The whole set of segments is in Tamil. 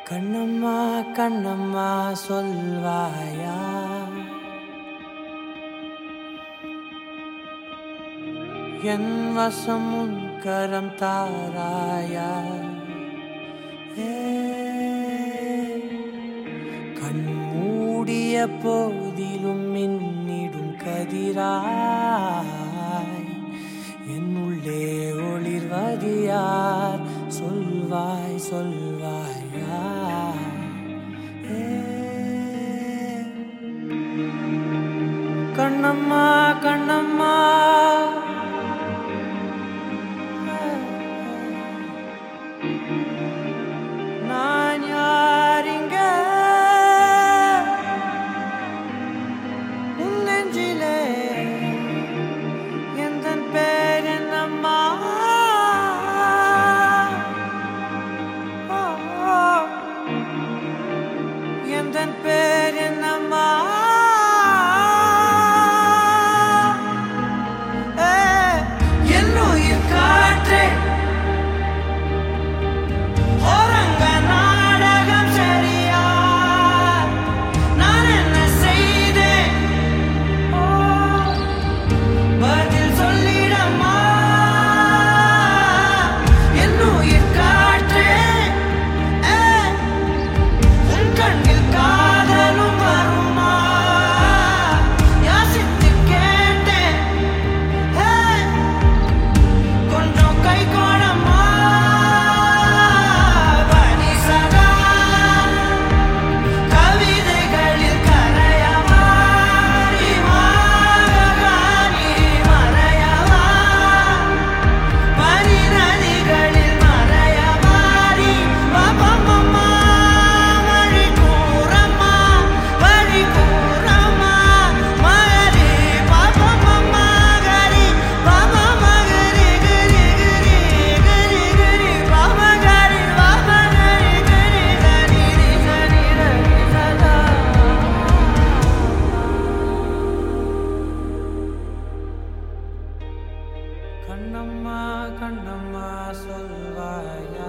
கண்ணம்மா கண்ணம்மா சொல்வாயா என் வசம் உன் கரம் தாராயா ஏ, கண் மூடிய போதிலும் மின்னிடும் கதிராய் என் உள்ளே ஒளிர்வது யார் சொல்வாய் சொல்வாயா ஏ, கண்ணம்மா கண்ணம்மா நான் யாரிங்க உன் நெஞ்சிலே எந்தன் பேர் என்னம்மா ஓ, ஓ. எந்தன் பேர் என்னம்மா ஏ, என் உயிர் காற்றே ஓரங்க நாடகம் சரியா நான் என்ன செய்தேன் ஓ, பதில் சொல்லிடம்மா என் உயிர் காற்றே ஏ, உன் கண்ணில் காதலும் வருமா யாசித்து கேட்டேன் ஏ, கொஞ்சம் கை கோணமா பனிசகா கவிதைகளில் கரையவா மாகாணி மறையவா பனி நதிகளில் மறையவாரி பாபம்மா மழி கூறம்மா வழி கூறம்மா மகரி பாபம்மா கரி பாபா மகரி கரி கரி கரி கரி பாபா கரி பாபா கரி கரி கரி ரி சரி ரி சதா கண்ணம்மா கண்ணம்மா சொல்வாயா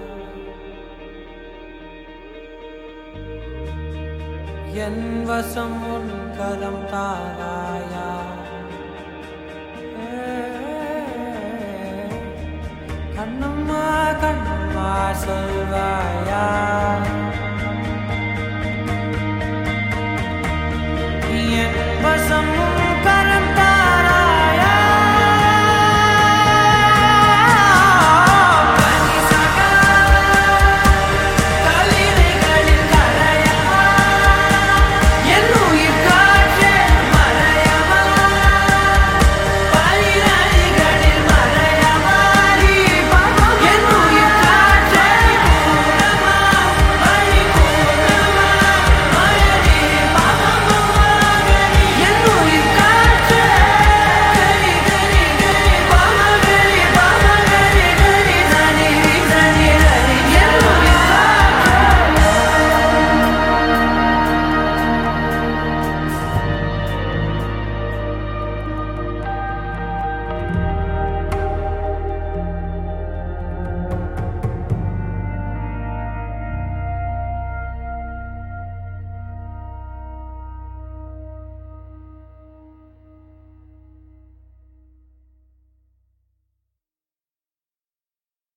என் வசம் உன் கரம் தாராயா ஏ, கண்ணம்மா கண்ணம்மா சொல்வாயா